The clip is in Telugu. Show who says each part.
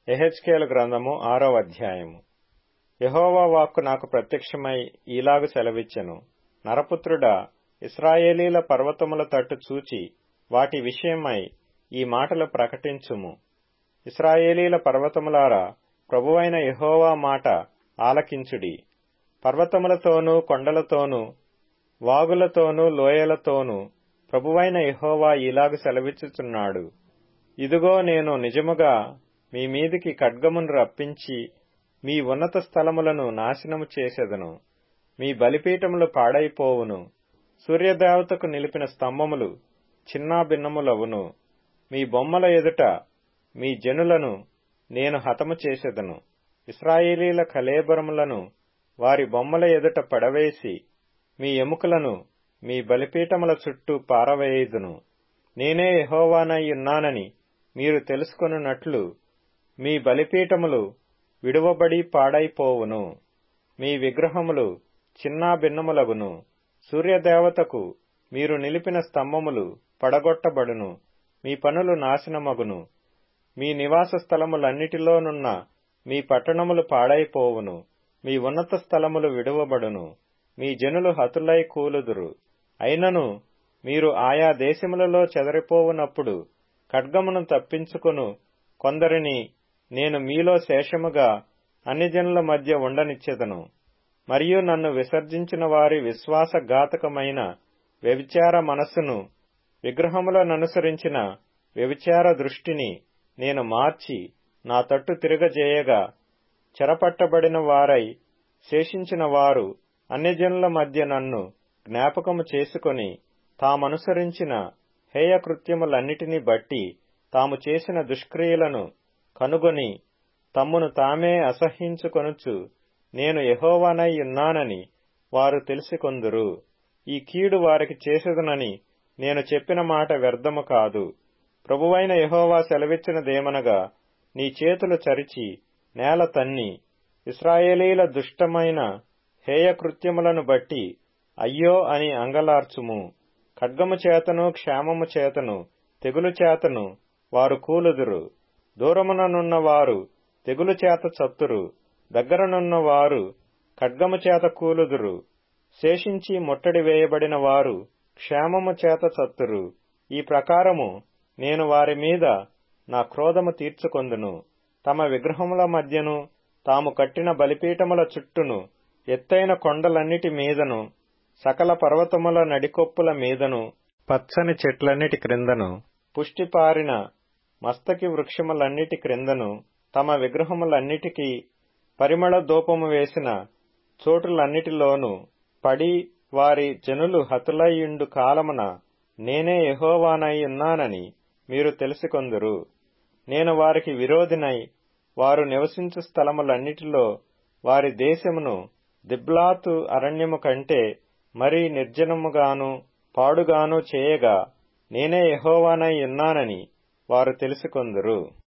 Speaker 1: ఎహెచ్కేలు గ్రంథము ఆరో అధ్యాయము యహోవా వాక్కు నాకు ప్రత్యక్షమై ఈలాగు సెలవిచ్చెను నరపుత్రుడా ఇస్రాయేలీల పర్వతముల తట్టు చూచి వాటి విషయమై ఈ మాటలు ప్రకటించుము ఇస్రాయేలీల పర్వతములారా ప్రభువైన యహోవా మాట ఆలకించుడి పర్వతములతోనూ కొండలతోనూ వాగులతోనూ లోయలతోనూ ప్రభువైన యహోవా ఇలాగు సెలవిచ్చుచున్నాడు ఇదిగో నేను నిజముగా మీ మీదికి ఖడ్గమును రప్పించి మీ ఉన్నత స్థలములను నాశనము చేసెదను మీ బలిపీఠములు పాడైపోవును సూర్యదేవతకు నిలిపిన స్తంభములు చిన్నాభిన్నములవును మీ బొమ్మల ఎదుట మీ జనులను నేను హతము చేసెదను ఇస్రాయేలీల కలేబరములను వారి బొమ్మల ఎదుట పడవేసి మీ ఎముకలను మీ బలిపీఠముల చుట్టూ పారవేయుదును నేనే యహోవానై ఉన్నానని మీరు తెలుసుకొనున్నట్లు మీ బలిపీఠములు విడువబడి పాడైపోవును మీ విగ్రహములు చిన్నాభిన్నములగును సూర్యదేవతకు మీరు నిలిపిన స్తంభములు పడగొట్టబడును మీ పనులు నాశనమగును మీ నివాస స్థలములన్నిటిలోనున్న మీ పట్టణములు పాడైపోవును మీ ఉన్నత స్థలములు విడువబడును మీ జనులు హతులై కూలుదురు అయినను మీరు ఆయా దేశములలో చెదరిపోవునప్పుడు ఖడ్గమును తప్పించుకొను కొందరిని నేను మీలో శేషముగా అన్ని జనుల మధ్య ఉండనిచ్చెదను మరియు నన్ను విసర్జించిన వారి విశ్వాసఘాతకమైన వ్యభిచార మనస్సును విగ్రహములననుసరించిన వ్యభిచార దృష్టిని నేను మార్చి నా తట్టు తిరగజేయగా చెరపట్టబడిన వారై శేషించిన వారు అన్యజనుల మధ్య నన్ను జ్ఞాపకము చేసుకొని తామనుసరించిన హేయకృత్యములన్నిటినీ బట్టి తాము చేసిన దుష్క్రియలను కనుగొని తమ్మును తామే అసహ్యించుకొనుచు నేను యహోవానై ఉన్నానని వారు తెలిసికొందురు ఈ కీడు వారికి చేసేదనని నేను చెప్పిన మాట వ్యర్థము కాదు ప్రభువైన యహోవా సెలవిచ్చినదేమనగా నీ చేతులు చరిచి నేల తన్ని ఇస్రాయేలీల దుష్టమైన హేయకృత్యములను బట్టి అయ్యో అని అంగలార్చుము ఖడ్గము చేతను క్షేమము చేతను తెగులు చేతను వారు కూలుదురు దూరముననున్న వారు తెగులు చేత చత్తురు దగ్గరనున్న వారు ఖడ్గము చేత కూలుదురు శేషించి ముట్టడి వేయబడిన వారు క్షేమము చేత చత్తురు ఈ ప్రకారము నేను వారి మీద నా క్రోధము తీర్చుకొందును తమ విగ్రహముల మధ్యను తాము కట్టిన బలిపీఠముల చుట్టూను ఎత్తైన కొండలన్నిటి మీదను సకల పర్వతముల నడికొప్పుల మీదను పచ్చని చెట్లన్నిటి క్రిందను పుష్టిపారిన మస్తకి వృక్షములన్నిటి క్రిందను తమ విగ్రహములన్నిటికీ పరిమళ దూపము వేసిన చోటులన్నిటిలోనూ పడి వారి జనులు హతులయ్యుండు కాలమున నేనే యహోవానై ఉన్నానని మీరు తెలిసికొందురు నేను వారికి విరోధినై వారు నివసించు స్థలములన్నిటిలో వారి దేశమును దిబ్లాతు అరణ్యము కంటే మరీ నిర్జనముగాను పాడుగాను చేయగా నేనే యహోవానై ఉన్నానని వారు తెలుసుకొందురు